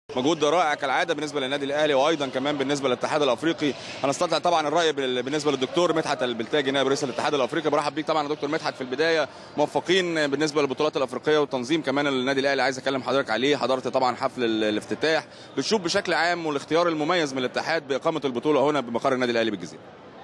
مجهود رائع كالعاده بالنسبه للنادي الاهلي وايضا كمان بالنسبه للاتحاد الافريقي انا استطلع طبعا الراي بال- بالنسبه للدكتور مدحت البلتاجي نائب رئيس الاتحاد الافريقي برحب بيك طبعا يا دكتور مدحت في البدايه موفقين بالنسبه للبطولات الافريقيه والتنظيم كمان النادي الاهلي عايز اكلم حضرتك عليه حضرت طبعا حفل ال- الافتتاح بتشوف بشكل عام والاختيار المميز من الاتحاد باقامه البطوله هنا بمقر النادي الاهلي بالجزيره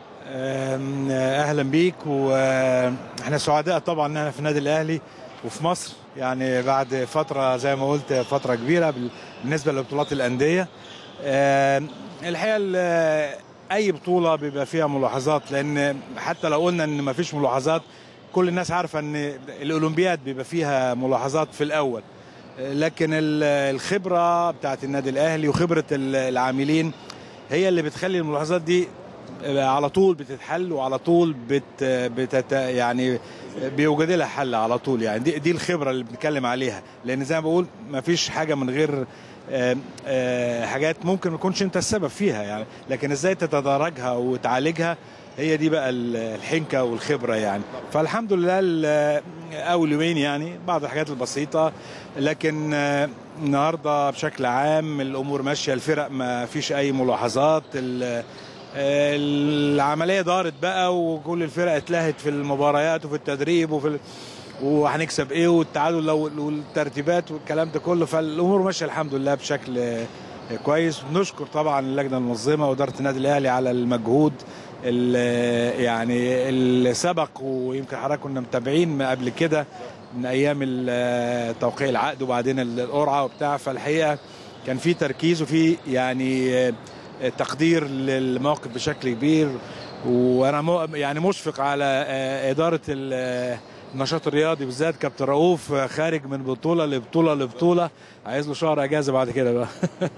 أم، اهلا بيك واحنا سعداء طبعا ان احنا في النادي الاهلي وفي مصر يعني بعد فتره زي ما قلت فتره كبيره بال- بالنسبه لبطولات الانديه أم، الحقيقه ال- اي بطوله بيبقى فيها ملاحظات لان حتى لو قلنا ان ما فيش ملاحظات كل الناس عارفه ان الاولمبياد بيبقى فيها ملاحظات في الاول لكن ال- الخبره بتاعت النادي الاهلي وخبره ال- العاملين هي اللي بتخلي الملاحظات دي على طول بتتحل وعلى طول بت بتت يعني بيوجد لها حل على طول يعني دي, دي الخبره اللي بنتكلم عليها لان زي ما بقول ما فيش حاجه من غير آه، آه، حاجات ممكن ما تكونش انت السبب فيها يعني لكن ازاي تتدرجها وتعالجها هي دي بقى ال- الحنكه والخبره يعني فالحمد لله ال- اول يومين يعني بعض الحاجات البسيطه لكن آه، النهارده بشكل عام الامور ماشيه الفرق ما فيش اي ملاحظات ال- آه، العمليه دارت بقى وكل الفرق اتلهت في المباريات وفي التدريب وفي ال- وهنكسب ايه والتعادل لو- والترتيبات والكلام ده كله فالامور ماشيه الحمد لله بشكل آه، كويس بنشكر طبعا اللجنه المنظمه واداره النادي الاهلي على المجهود ال- يعني اللي سبق ويمكن حضرتك كنا متابعين ما قبل كده من ايام ال- توقيع العقد وبعدين القرعه وبتاع فالحقيقه كان في تركيز وفي يعني آه، تقدير للموقف بشكل كبير وانا مو- يعني مشفق على آه، اداره ال- آه، النشاط الرياضي بالذات كابتن رؤوف آه، خارج من بطوله لبطوله لبطوله عايز له شهر اجازه بعد كده بقى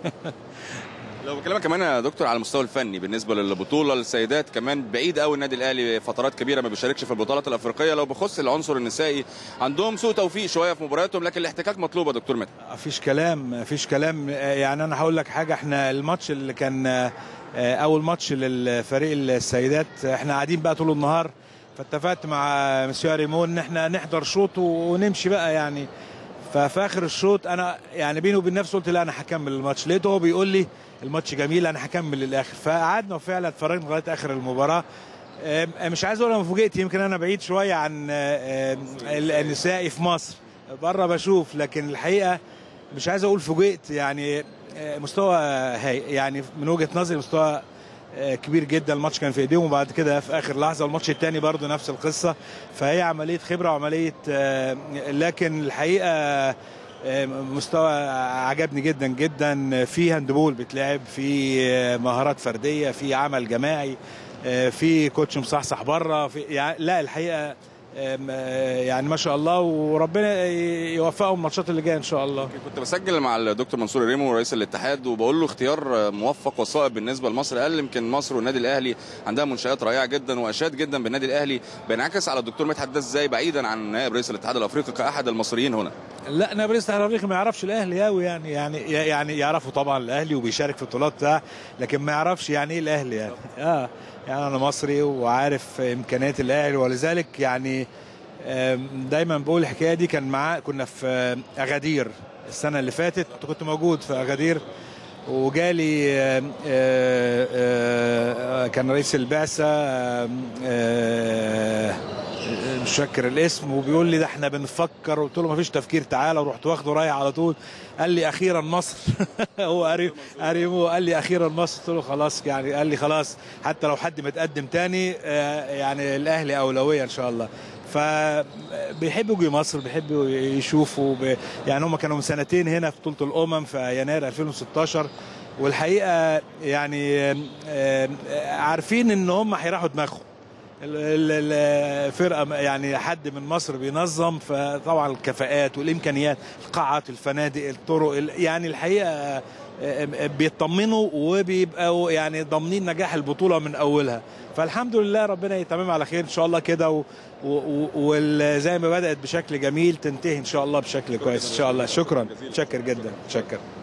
لو بكلمك كمان يا دكتور على المستوى الفني بالنسبه للبطوله السيدات كمان بعيد قوي النادي الاهلي فترات كبيره ما بيشاركش في البطولات الافريقيه لو بخص العنصر النسائي عندهم سوء توفيق شويه في مبارياتهم لكن الاحتكاك مطلوب يا دكتور مدحت مفيش كلام مفيش كلام آه، يعني انا هقول لك حاجه احنا الماتش اللي كان آه، آه، اول ماتش للفريق السيدات احنا قاعدين بقى طول النهار فاتفقت مع مسيو ريمون ان احنا نحضر شوط ونمشي بقى يعني ففي اخر الشوط انا يعني بيني وبين نفسي قلت لا انا هكمل الماتش لقيته هو بيقول لي الماتش جميل انا هكمل للاخر فقعدنا وفعلا اتفرجنا لغايه اخر المباراه آم، مش عايز اقول انا فوجئت يمكن انا بعيد شويه عن آه، آم، النسائي في مصر بره بشوف لكن الحقيقه مش عايز اقول فوجئت يعني آه، مستوى هاي يعني من وجهه نظري مستوى آه، كبير جدا الماتش كان في ايديهم وبعد كده في اخر لحظه والماتش الثاني برضو نفس القصه فهي عمليه خبره وعمليه آه، لكن الحقيقه آه، مستوى عجبني جدا جدا في هاندبول بتلعب في آه، مهارات فرديه في عمل جماعي آه، في كوتش مصحصح بره في يعني لا الحقيقه آم، آه، يعني ما شاء الله وربنا يوفقهم الماتشات اللي جايه ان شاء الله كنت بسجل مع الدكتور منصور ريمو رئيس الاتحاد وبقول له اختيار موفق وصائب بالنسبه لمصر قال يمكن مصر والنادي الاهلي عندها منشات رائعه جدا واشاد جدا بالنادي الاهلي بينعكس على الدكتور مدحت ده ازاي بعيدا عن نائب رئيس الاتحاد الافريقي كاحد المصريين هنا لا انا بريس الافريقي ما يعرفش الاهلي قوي يعني يعني يعني يعرفوا طبعا الاهلي وبيشارك في البطولات بتاع لكن ما يعرفش يعني ايه الاهلي يعني اه يعني انا مصري وعارف امكانيات الاهلي ولذلك يعني آم، دايما بقول الحكايه دي كان معاه كنا في آه، اغادير السنه اللي فاتت كنت كنت موجود في اغادير وجالي آم، آه، آه، آه، كان رئيس البعثه آم، آه، مش فاكر الاسم وبيقول لي ده احنا بنفكر قلت له ما فيش تفكير تعالى ورحت واخده رايح على طول قال لي اخيرا مصر هو قريب قريبه قال لي اخيرا مصر قلت له خلاص يعني قال لي خلاص حتى لو حد متقدم تاني آه، يعني الاهلي اولويه ان شاء الله فبيحبوا يجوا مصر بيحبوا يشوفوا ب... يعني هم كانوا من سنتين هنا في بطوله الامم في يناير 2016 والحقيقه يعني آم، آم، عارفين ان هم هيراحوا دماغهم ال- ال- الفرقه يعني حد من مصر بينظم فطبعا الكفاءات والامكانيات القاعات الفنادق الطرق ال- يعني الحقيقه بيطمنوا وبيبقوا يعني ضامنين نجاح البطوله من اولها فالحمد لله ربنا يتمم على خير ان شاء الله كده و- و- وزي ما بدات بشكل جميل تنتهي ان شاء الله بشكل كويس ان شاء الله شكرا شكر جدا شكر